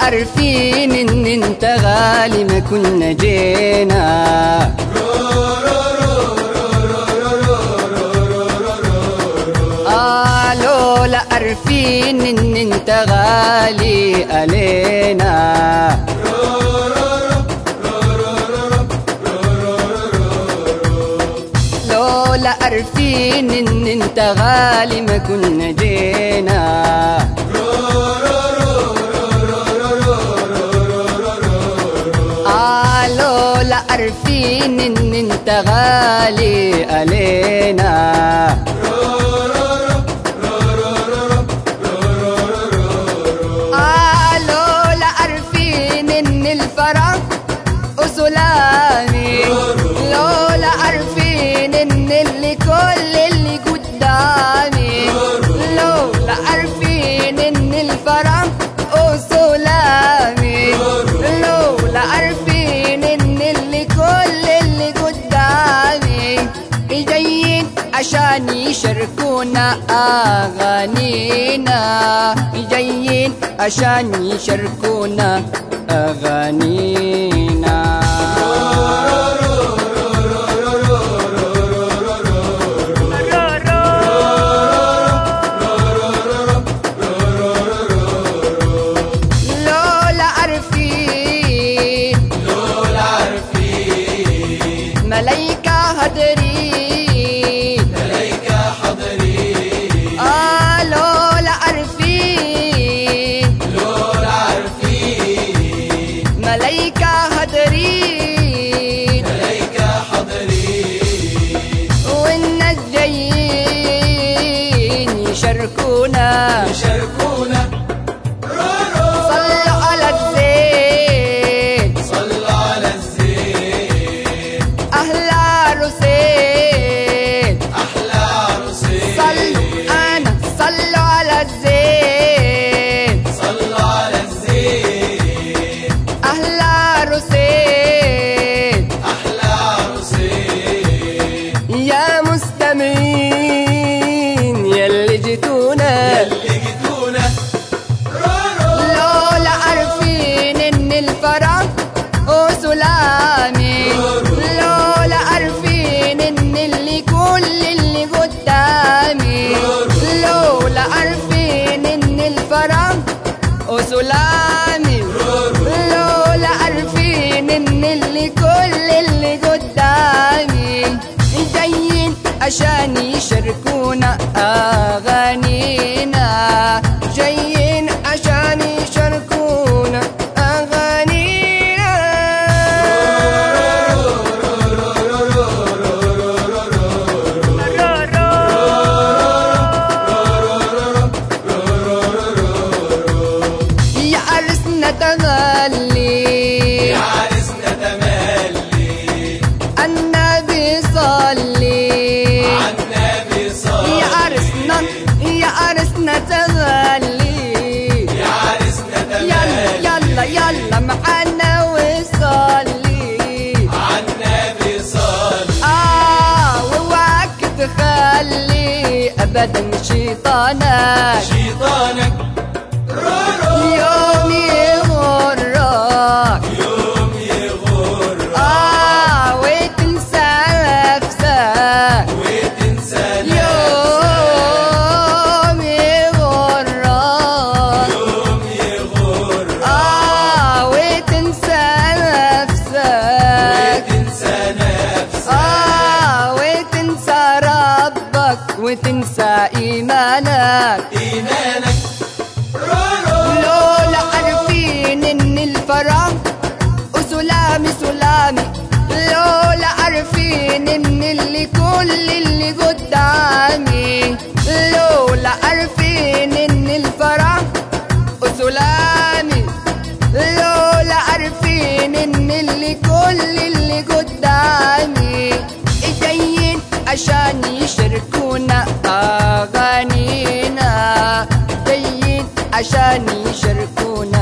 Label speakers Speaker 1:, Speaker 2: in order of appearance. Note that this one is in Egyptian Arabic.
Speaker 1: عارفين ان انت غالي ما كنا جينا آه لولا عارفين ان انت غالي علينا لولا عارفين ان انت غالي ما كنا جينا آه لولا عارفين ان انت غالي علينا آه لولا عارفين ان الفرح وسلامي لولا عارفين ان اللي كل اللي قدامي لولا عارفين ان الفرح وسلامي لولا عارفين ان اللي كل اللي قدامي جايين عشان يشاركونا أغانينا جايين عشان يشاركونا أغانينا لولا عارفين
Speaker 2: لولا عارفين
Speaker 1: ملايكة هدرين
Speaker 2: ملايكة حضرين
Speaker 1: آه لولا عارفين
Speaker 2: لولا عارفين
Speaker 1: ملايكة هدرين
Speaker 2: ملايكة حضرين
Speaker 1: والناس جايين يشاركونا
Speaker 2: يشاركونا
Speaker 1: صلوا على الزين
Speaker 2: صلوا على الزين
Speaker 1: أهل عروسين
Speaker 2: أحلى عروسين
Speaker 1: صلوا أنا صلوا على الزين
Speaker 2: صلوا على الزين
Speaker 1: أهل عروسين
Speaker 2: أحلى عروسين
Speaker 1: يا مستمعين يلي جيتونا
Speaker 2: اللي جيتونا
Speaker 1: لولا عارفين ان الفرح وسلامي لولا عارفين ان اللي كل اللي قدامي لولا عارفين ان الفرح وسلامي لولا عارفين ان اللي كل اللي قدامي جايين عشان يشاركونا اغانينا جايين عشان يشاركونا اغانينا يا عرسنا تغلي
Speaker 2: يا عرسنا تملي
Speaker 1: النبي صلي
Speaker 2: عالنبي صلي
Speaker 1: يا عرسنا يا عرسنا تغلي
Speaker 2: يا عرسنا
Speaker 1: يلا
Speaker 2: تملي
Speaker 1: يلا يلا معانا وصلي
Speaker 2: عالنبي صلي
Speaker 1: اه واوعك تخلي ابدا شيطانك
Speaker 2: شيطانك
Speaker 1: يوم يغرك
Speaker 2: يوم يغر
Speaker 1: اه وتنسى نفسك
Speaker 2: وتنسى نفسك
Speaker 1: يوم يغرك
Speaker 2: يوم يغر
Speaker 1: آه وتنسى نفسك
Speaker 2: وتنسى نفسك
Speaker 1: آه وتنسى ربك وتنسى إيمانك
Speaker 2: إيمانك
Speaker 1: لولا عارفين إن الفرح وسلامي سلامي لولا عارفين إن اللي كل اللي قدامي لولا عارفين إن الفرح وسلامي لولا عارفين إن اللي كل اللي قدامي جايين عشان يشاركونا أغانينا جايين عشان يشاركونا